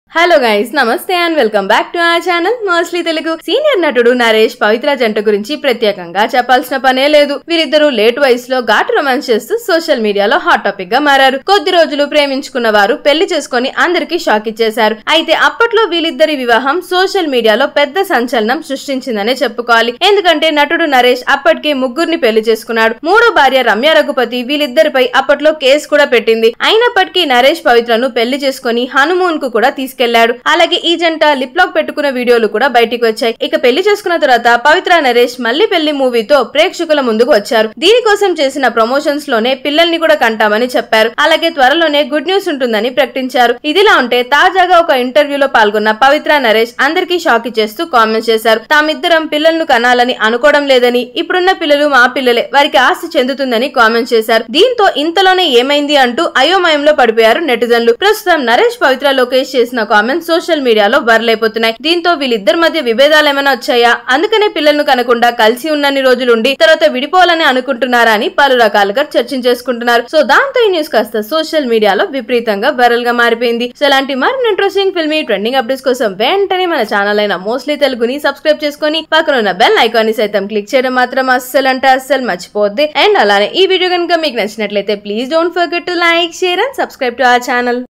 hello guys నమస్తే and welcome back to our channel mostly Telugu senior నటుడు నరేష్ పవిత్ర జంట గురించి ప్రత్యేకంగా చెప్పాల్సిన పనే లేదు వీరిద్దరూ లేట్ వయసులో ఘాటు రొమాన్స్ చేస్తూ సోషల్ మీడియాలో హాట్ టాపిక్ గా మారారు కొద్ది రోజులు ప్రేమించుకున్న వారు పెళ్లి చేసుకుని అందరికీ షాక్ ఇచ్చేశారు అయితే అప్పట్లో వీళ్ళిద్దరి వివాహం సోషల్ మీడియాలో పెద్ద సంచలనం సృష్టించిందనే చెప్పుకోవాలి ఎందుకంటే నటుడు నరేష్ అప్పటికే ముగ్గురిని పెళ్లి చేసుకున్నాడు మూడో భార్య రమ్య రఘుపతి వీళ్ళిద్దరిపై అప్పట్లో కేసు కూడా పెట్టింది అయినప్పటికీ నరేష్ పవిత్రను పెళ్లి చేసుకుని హనుమూన్ కు కూడా తీసుకెళ్లాడు అలాగే ఈ జంట లిప్ లాక్ పెట్టుకున్న వీడియోలు కూడా బయటికి వచ్చాయి ఇక పెళ్లి చేసుకున్న తర్వాత పవిత్ర నరేష్ మళ్ళీ పెళ్లి మూవీతో ప్రేక్షకుల ముందుకు వచ్చారు దీనికోసం చేసిన ప్రమోషన్స్ లోనే పిల్లల్ని కూడా కంటామని చెప్పారు అలాగే త్వరలోనే గుడ్ న్యూస్ ఉంటుందని ప్రకటించారు ఇదిలా ఉంటే తాజాగా ఒక ఇంటర్వ్యూలో పాల్గొన్న పవిత్ర నరేష్ అందరికీ షాక్ ఇచ్చేస్తూ కామెంట్స్ చేశారు తామిద్దరం పిల్లలను కనాలని అనుకోవడం లేదని ఇప్పుడున్న పిల్లలు మా పిల్లలే వారికి ఆస్తి చెందుతుందని కామెంట్ చేశారు దీంతో ఇంతలోనే ఏమైంది అంటూ అయోమయంలో పడిపోయారు నెటిజన్లు ప్రస్తుతం నరేష్ పవిత్ర లోకేష్ చేసిన కామెంట్స్ సోషల్ మీడియాలో బర్లైపోతున్నాయి దీంతో వీళ్ళిద్దరి మధ్య విభేదాలు ఏమైనా వచ్చాయా అందుకనే పిల్లలను కనకుండా కలిసి ఉన్నన్ని రోజులుండి తర్వాత విడిపోవాలని అనుకుంటున్నారా అని పలు రకాలుగా చర్చించేసుకుంటున్నారు సో దాంతో ఈ న్యూస్ కాస్త సోషల్ మీడియాలో విపరీతంగా వైరల్ గా మారిపోయింది సో ఇలాంటి మరిన్ని ఇంట్రెస్టింగ్ ఫిల్మీ ట్రెండింగ్ అప్డేట్స్ కోసం వెంటనే మన ఛానల్ అయిన మోస్ట్లీ తెలుగుని సబ్స్క్రైబ్ చేసుకొని పక్కన ఉన్న బెల్ ఐకాన్ ని సైతం క్లిక్ చేయడం మాత్రం అస్సలు అంటే అస్సలు మర్చిపోద్ది అండ్ అలానే ఈ వీడియో కనుక మీకు నచ్చినట్లయితే please don't forget to like share and subscribe to our channel